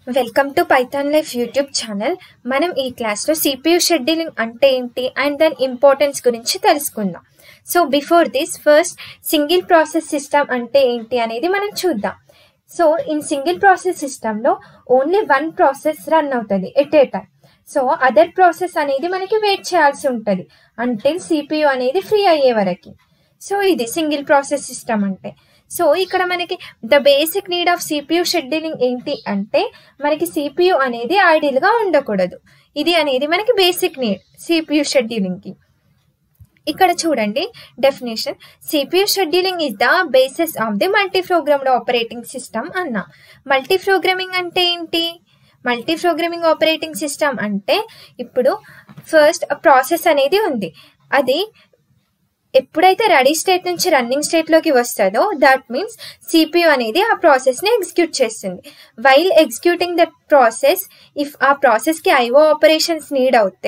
welcome to Python life YouTube channel మనం ఈ క్లాస్లో సిపియు షెడ్యూలింగ్ అంటే ఏంటి అండ్ దాని ఇంపార్టెన్స్ గురించి తెలుసుకుందాం so before this first single process system అంటే ఏంటి అనేది మనం చూద్దాం సో ఇన్ సింగిల్ ప్రాసెస్ సిస్టంలో ఓన్లీ వన్ ప్రాసెస్ రన్ అవుతుంది at a time so other process అనేది మనకి వెయిట్ చేయాల్సి ఉంటుంది అంటిల్ సిపియు అనేది ఫ్రీ అయ్యే వరకు సో ఇది సింగిల్ ప్రాసెస్ సిస్టమ్ అంటే సో ఇక్కడ మనకి the basic need of CPU scheduling ఏంటి అంటే మనకి సిపియు అనేది ఐడియల్ గా ఉండకూడదు ఇది అనేది మనకి బేసిక్ నీడ్ సిపియు షెడ్యూలింగ్ కి ఇక్కడ చూడండి definition CPU scheduling is the basis of the multi programmed operating system అన్నాం మల్టీ ప్రోగ్రామింగ్ అంటే ఏంటి మల్టీ ప్రోగ్రామింగ్ ఆపరేటింగ్ సిస్టమ్ అంటే ఇప్పుడు ఫస్ట్ ప్రాసెస్ అనేది ఉంది అది ఎప్పుడైతే రెడీ స్టేట్ నుంచి రన్నింగ్ స్టేట్లోకి వస్తుందో దట్ మీన్స్ సిపియు అనేది ఆ ప్రాసెస్ని ఎగ్జిక్యూట్ చేస్తుంది while executing that process if ఆ ప్రాసెస్కి ఐఓ ఆపరేషన్స్ నీడ్ అవుతే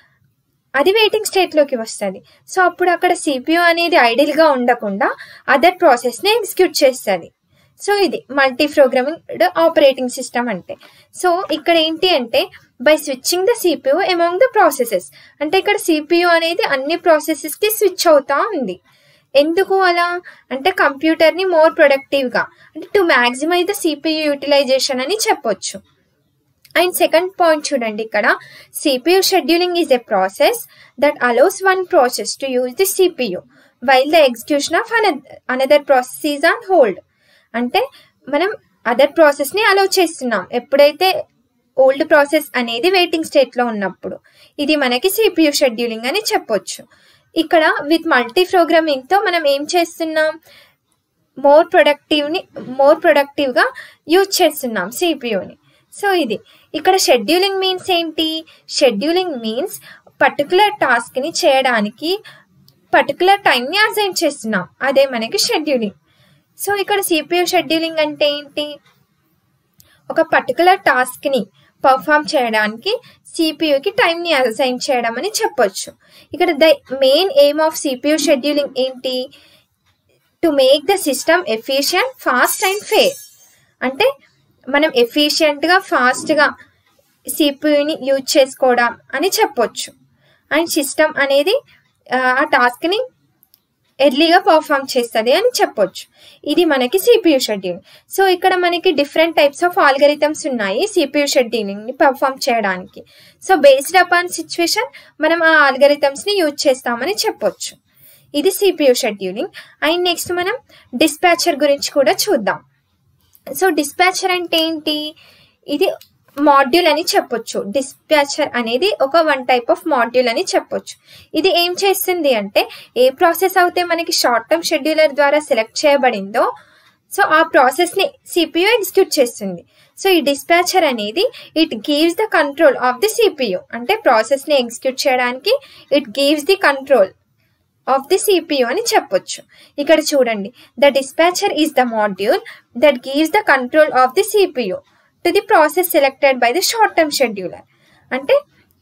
అది వెయిటింగ్ స్టేట్లోకి వస్తుంది సో అప్పుడు అక్కడ సిపియు అనేది ఐడియల్గా ఉండకుండా అదర్ ప్రాసెస్ని ఎగ్జిక్యూట్ చేస్తుంది సో ఇది మల్టీ ప్రోగ్రామింగ్ ఆపరేటింగ్ సిస్టమ్ అంటే సో ఇక్కడ ఏంటి అంటే by switching the CPU among the processes అంటే ఇక్కడ సిపియు అనేది అన్ని ప్రాసెసెస్కి స్విచ్ అవుతా ఉంది ఎందుకు అలా అంటే కంప్యూటర్ని మోర్ ప్రొడక్టివ్గా అంటే to maximise the CPU utilisation అని చెప్పొచ్చు అండ్ సెకండ్ పాయింట్ చూడండి ఇక్కడ CPU scheduling is a process that allows one process to use the CPU while the execution of another process is on hold అంటే మనం other ప్రాసెస్ని allow చేస్తున్నాం ఎప్పుడైతే old process అనేది వెయిటింగ్ స్టేట్లో ఉన్నప్పుడు ఇది మనకి సిపియు షెడ్యూలింగ్ అని చెప్పొచ్చు ఇక్కడ విత్ మల్టీ ప్రోగ్రామింగ్తో మనం ఏం చేస్తున్నాం మోర్ ప్రొడక్టివ్ని మోర్ ప్రొడక్టివ్గా యూజ్ చేస్తున్నాం సిపియుని సో ఇది ఇక్కడ షెడ్యూలింగ్ మీన్స్ ఏంటి షెడ్యూలింగ్ మీన్స్ పర్టికులర్ టాస్క్ని చేయడానికి పర్టికులర్ టైంని అసైన్ చేస్తున్నాం అదే మనకి షెడ్యూలింగ్ సో ఇక్కడ సిపియు షెడ్యూలింగ్ అంటే ఏంటి ఒక పర్టికులర్ టాస్క్ని పర్ఫామ్ చేయడానికి సిపియుకి టైంని అసైన్ చేయడం అని చెప్పొచ్చు ఇక్కడ the main aim of CPU scheduling ఏంటి to make the system efficient fast and fair అంటే మనం ఎఫిషియెంట్గా ఫాస్ట్గా సిపియుని యూజ్ చేసుకోవడం అని చెప్పొచ్చు అండ్ సిస్టమ్ అనేది ఆ టాస్క్ని ఎర్లీగా పర్ఫామ్ చేస్తుంది అని చెప్పొచ్చు ఇది మనకి సిపియు షెడ్యూల్ సో ఇక్కడ మనకి డిఫరెంట్ టైప్స్ ఆఫ్ ఆల్గరిథమ్స్ ఉన్నాయి సిపియు షెడ్యూలింగ్ని పర్ఫామ్ చేయడానికి సో బేస్డ్ అపాన్ సిచ్యువేషన్ మనం ఆ ఆల్గరిథమ్స్ని యూజ్ చేస్తామని చెప్పొచ్చు ఇది సిపియు షెడ్యూలింగ్ అండ్ నెక్స్ట్ మనం డిస్పాచర్ గురించి కూడా చూద్దాం సో డిస్పాచర్ అంటే ఏంటి ఇది మాడ్యూల్ అని చెప్పొచ్చు డిస్పాచర్ అనేది ఒక వన్ టైప్ ఆఫ్ మాడ్యూల్ అని చెప్పొచ్చు ఇది ఏం చేస్తుంది అంటే ఏ ప్రాసెస్ అయితే మనకి షార్ట్ టర్మ్ షెడ్యూలర్ ద్వారా సెలెక్ట్ చేయబడిందో సో ఆ ప్రాసెస్ని సిపియు ఎగ్జిక్యూట్ చేస్తుంది సో ఈ డిస్పాచర్ అనేది it gives the control of the CPU అంటే ప్రాసెస్ని ఎగ్జిక్యూట్ చేయడానికి it gives the control of the CPU అని చెప్పొచ్చు ఇక్కడ చూడండి the dispatcher is the module that gives the control of the CPU to the process selected by the short term scheduler అంటే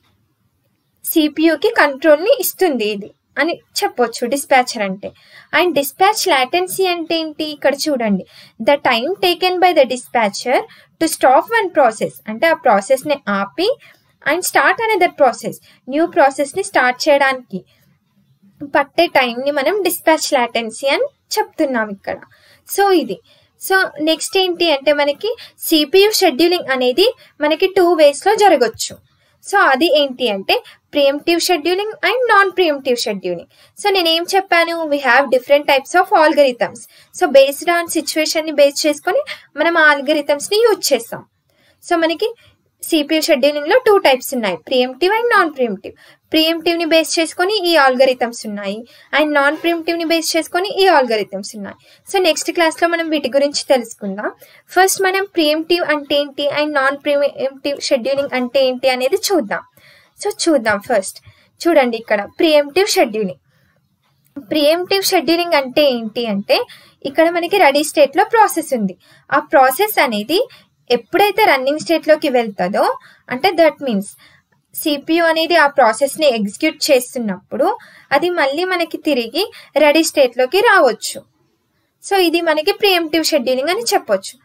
సిపియుకి కంట్రోల్ని ఇస్తుంది ఇది అని చెప్పొచ్చు డిస్పాచర్ అంటే అండ్ డిస్పాచ్ లాటెన్సీ అంటే ఏంటి ఇక్కడ చూడండి the time taken by the dispatcher to stop one process అంటే ఆ ప్రాసెస్ని ఆపి and start another process new ప్రాసెస్ని స్టార్ట్ చేయడానికి పట్టే టైంని మనం డిస్పాచ్ లాటెన్సీ అని చెప్తున్నాం ఇక్కడ సో ఇది సో నెక్స్ట్ ఏంటి అంటే మనకి సిపియు షెడ్యూలింగ్ అనేది మనకి టూ వేస్లో జరగచ్చు సో అది ఏంటి అంటే preemptive scheduling and non preemptive scheduling so నేను ఏం చెప్పాను we have different types of algorithms so based on సిచ్యువేషన్ని బేస్ చేసుకొని మనం ఆ ఆల్గరిథమ్స్ని యూజ్ చేస్తాం సో మనకి సిపియు షెడ్యూలింగ్లో టూ టైప్స్ ఉన్నాయి ప్రియంటివ్ అండ్ నాన్ ప్రియంటివ్ ప్రియంటివ్ని బేస్ చేసుకొని ఈ ఆల్గరిథమ్స్ ఉన్నాయి అండ్ నాన్ ప్రియంటివ్ని బేస్ చేసుకొని ఈ ఆల్గరిథమ్స్ ఉన్నాయి సో నెక్స్ట్ క్లాస్లో మనం వీటి గురించి తెలుసుకుందాం ఫస్ట్ మనం ప్రియంటివ్ అంటే ఏంటి అండ్ నాన్ ప్రియంటివ్ షెడ్యూలింగ్ అంటే ఏంటి అనేది చూద్దాం సో చూద్దాం ఫస్ట్ చూడండి ఇక్కడ ప్రియంటివ్ షెడ్యూలింగ్ ప్రియంటివ్ షెడ్యూలింగ్ అంటే ఏంటి అంటే ఇక్కడ మనకి రెడీ స్టేట్లో ప్రాసెస్ ఉంది ఆ ప్రాసెస్ అనేది ఎప్పుడైతే రన్నింగ్ స్టేట్లోకి వెళ్తుందో అంటే దట్ మీన్స్ సిపియు అనేది ఆ ప్రాసెస్ని ఎగ్జిక్యూట్ చేస్తున్నప్పుడు అది మళ్ళీ మనకి తిరిగి రెడీ స్టేట్లోకి రావచ్చు సో ఇది మనకి ప్రియంటివ్ షెడ్యూలింగ్ అని చెప్పొచ్చు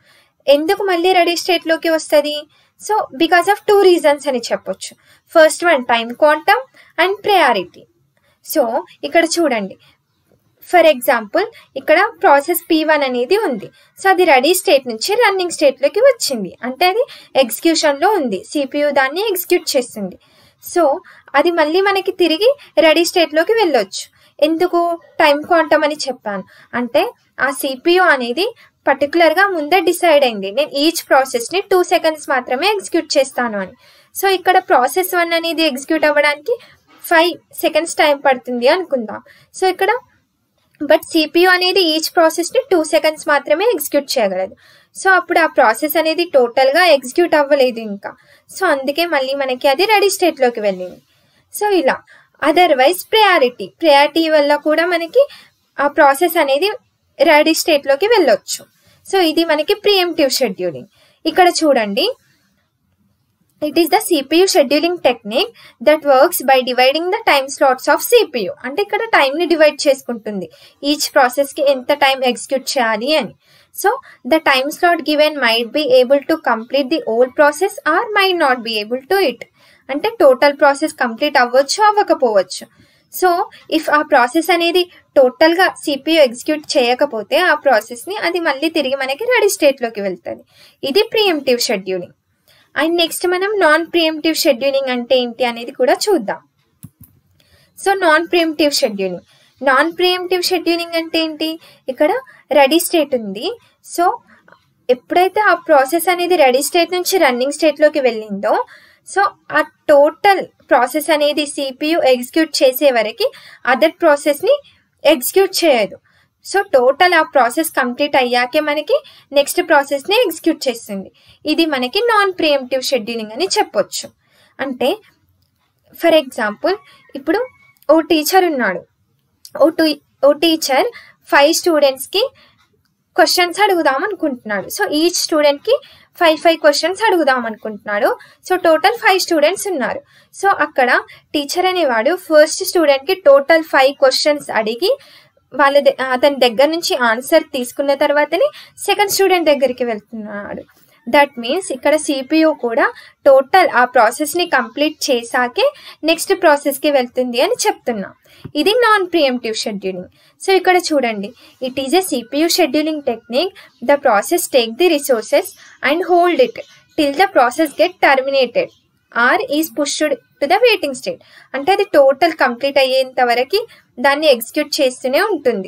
ఎందుకు మళ్ళీ రెడీ స్టేట్లోకి వస్తుంది so because of two reasons అని చెప్పొచ్చు first one time quantum and priority so ఇక్కడ చూడండి ఫర్ ఎగ్జాంపుల్ ఇక్కడ ప్రాసెస్ పీ వన్ అనేది ఉంది సో అది రెడీ స్టేట్ నుంచి రన్నింగ్ స్టేట్లోకి వచ్చింది అంటే అది ఎగ్జిక్యూషన్లో ఉంది సిపియు దాన్ని ఎగ్జిక్యూట్ చేస్తుంది సో అది మళ్ళీ మనకి తిరిగి రెడీ స్టేట్లోకి వెళ్ళొచ్చు ఎందుకు టైం క్వాంటమ్ అని చెప్పాను అంటే ఆ సిపియు అనేది పర్టికులర్గా ముందే డిసైడ్ అయింది నేను ఈచ్ ప్రాసెస్ని టూ సెకండ్స్ మాత్రమే ఎగ్జిక్యూట్ చేస్తాను అని సో ఇక్కడ ప్రాసెస్ వన్ అనేది ఎగ్జిక్యూట్ అవ్వడానికి ఫైవ్ సెకండ్స్ టైం పడుతుంది అనుకుందాం సో ఇక్కడ బట్ సిపియు అనేది ఈచ్ ప్రాసెస్ని టూ సెకండ్స్ మాత్రమే ఎగ్జిక్యూట్ చేయగలదు సో అప్పుడు ఆ ప్రాసెస్ అనేది టోటల్గా ఎగ్జిక్యూట్ అవ్వలేదు ఇంకా సో అందుకే మళ్ళీ మనకి అది రెడీ స్టేట్లోకి వెళ్ళింది సో ఇలా అదర్వైజ్ ప్రయారిటీ ప్రయారిటీ వల్ల కూడా మనకి ఆ ప్రాసెస్ అనేది రెడీ స్టేట్లోకి వెళ్ళొచ్చు సో ఇది మనకి ప్రియంటివ్ షెడ్యూలింగ్ ఇక్కడ చూడండి it is the CPU scheduling technique that works by dividing the time slots of CPU అంటే ఇక్కడ టైంని డివైడ్ చేసుకుంటుంది ఈచ్ ప్రాసెస్కి ఎంత టైం ఎగ్జిక్యూట్ చేయాలి అని so the time slot given might be able to complete the old process or might not be able to it అంటే total process complete అవ్వచ్చు అవ్వకపోవచ్చు సో ఇఫ్ ఆ ప్రాసెస్ అనేది టోటల్గా సిపియు ఎగ్జిక్యూట్ చేయకపోతే ఆ ప్రాసెస్ని అది మళ్ళీ తిరిగి మనకి రెడీ స్టేట్లోకి వెళ్తుంది ఇది ప్రియంటివ్ షెడ్యూలింగ్ అండ్ నెక్స్ట్ మనం నాన్ ప్రియంటివ్ షెడ్యూలింగ్ అంటే ఏంటి అనేది కూడా చూద్దాం so non preemptive scheduling non preemptive scheduling అంటే ఏంటి ఇక్కడ రెడీ స్టేట్ ఉంది సో ఎప్పుడైతే ఆ ప్రాసెస్ అనేది రెడీ స్టేట్ నుంచి రన్నింగ్ స్టేట్లోకి వెళ్ళిందో సో ఆ టోటల్ ప్రాసెస్ అనేది సిపియు ఎగ్జిక్యూట్ చేసే వరకు అదర్ ప్రాసెస్ని ఎగ్జిక్యూట్ చేయదు సో టోటల్ ఆ ప్రాసెస్ కంప్లీట్ అయ్యాకే మనకి నెక్స్ట్ ప్రాసెస్ని ఎగ్జిక్యూట్ చేస్తుంది ఇది మనకి నాన్ ప్రియంటివ్ షెడ్యూలింగ్ అని చెప్పొచ్చు అంటే ఫర్ ఎగ్జాంపుల్ ఇప్పుడు ఓ టీచర్ ఉన్నాడు ఓ టీ ఓ టీచర్ ఫైవ్ స్టూడెంట్స్కి క్వశ్చన్స్ అడుగుదాం అనుకుంటున్నాడు సో ఈచ్ స్టూడెంట్కి ఫైవ్ ఫైవ్ క్వశ్చన్స్ అడుగుదాం అనుకుంటున్నాడు సో టోటల్ ఫైవ్ స్టూడెంట్స్ ఉన్నారు సో అక్కడ టీచర్ అనేవాడు ఫస్ట్ స్టూడెంట్కి టోటల్ ఫైవ్ క్వశ్చన్స్ అడిగి వాళ్ళ ద- అతని దగ్గర నుంచి ఆన్సర్ తీసుకున్న తర్వాతనే సెకండ్ స్టూడెంట్ దగ్గరికి వెళ్తున్నాడు దట్ మీన్స్ ఇక్కడ సిపియు కూడా టోటల్ ఆ ప్రాసెస్ని కంప్లీట్ చేశాకే నెక్స్ట్ ప్రాసెస్కి వెళ్తుంది అని చెప్తున్నా ఇది నాన్ ప్రియంటివ్ షెడ్యూలింగ్ సో ఇక్కడ చూడండి it is a CPU scheduling technique the process take the resources and hold it till the process get terminated or is pushed to the waiting state అంటే అది total complete అయ్యేంత వరకు దాన్ని execute చేస్తూనే ఉంటుంది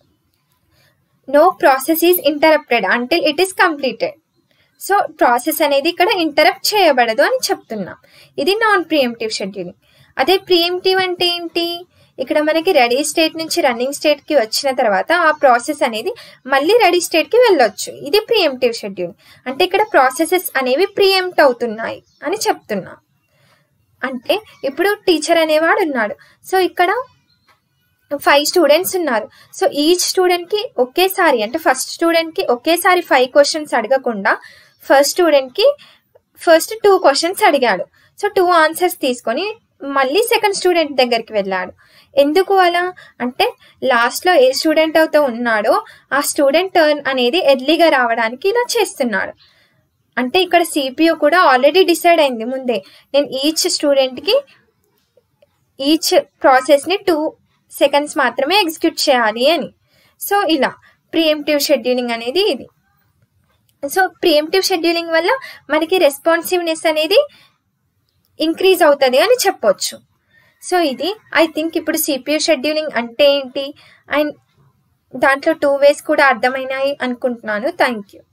no process is interrupted until it is completed so process అనేది ఇక్కడ interrupt చేయబడదు అని చెప్తున్నాం ఇది నాన్ ప్రియంటివ్ షెడ్యూలింగ్ అదే ప్రియంటివ్ అంటే ఏంటి ఇక్కడ మనకి రెడీ స్టేట్ నుంచి రన్నింగ్ స్టేట్కి వచ్చిన తర్వాత ఆ ప్రాసెస్ అనేది మళ్ళీ రెడీ స్టేట్కి వెళ్ళొచ్చు ఇది ప్రియంటివ్ షెడ్యూల్ అంటే ఇక్కడ ప్రాసెసెస్ అనేవి ప్రియంప్ట్ అవుతున్నాయి అని చెప్తున్నా అంటే ఇప్పుడు టీచర్ అనేవాడు ఉన్నాడు సో ఇక్కడ ఫైవ్ స్టూడెంట్స్ ఉన్నారు సో ఈచ్ స్టూడెంట్కి ఒకేసారి అంటే ఫస్ట్ స్టూడెంట్కి ఒకేసారి ఫైవ్ క్వశ్చన్స్ అడగకుండా ఫస్ట్ స్టూడెంట్కి ఫస్ట్ టూ క్వశ్చన్స్ అడిగాడు సో టూ ఆన్సర్స్ తీసుకొని మళ్ళీ సెకండ్ స్టూడెంట్ దగ్గరికి వెళ్ళాడు ఎందుకు అలా అంటే లాస్ట్లో ఏ స్టూడెంట్ అయితే ఉన్నాడో ఆ స్టూడెంట్ టర్న్ అనేది ఎర్లీగా రావడానికి ఇలా చేస్తున్నాడు అంటే ఇక్కడ సిపియు కూడా ఆల్రెడీ డిసైడ్ అయింది ముందే నేను ఈచ్ స్టూడెంట్కి ఈచ్ ప్రాసెస్ని టూ సెకండ్స్ మాత్రమే ఎగ్జిక్యూట్ చేయాలి అని సో ఇలా ప్రియంటివ్ షెడ్యూలింగ్ అనేది ఇది సో ప్రియంటివ్ షెడ్యూలింగ్ వల్ల మనకి రెస్పాన్సివ్నెస్ అనేది ఇంక్రీజ్ అవుతుంది అని చెప్పొచ్చు సో ఇది ఐ థింక్ ఇప్పుడు సిపియు షెడ్యూలింగ్ అంటే ఏంటి అండ్ దాంట్లో టూ వేస్ కూడా అర్థమైనాయి అనుకుంటున్నాను థ్యాంక్ యూ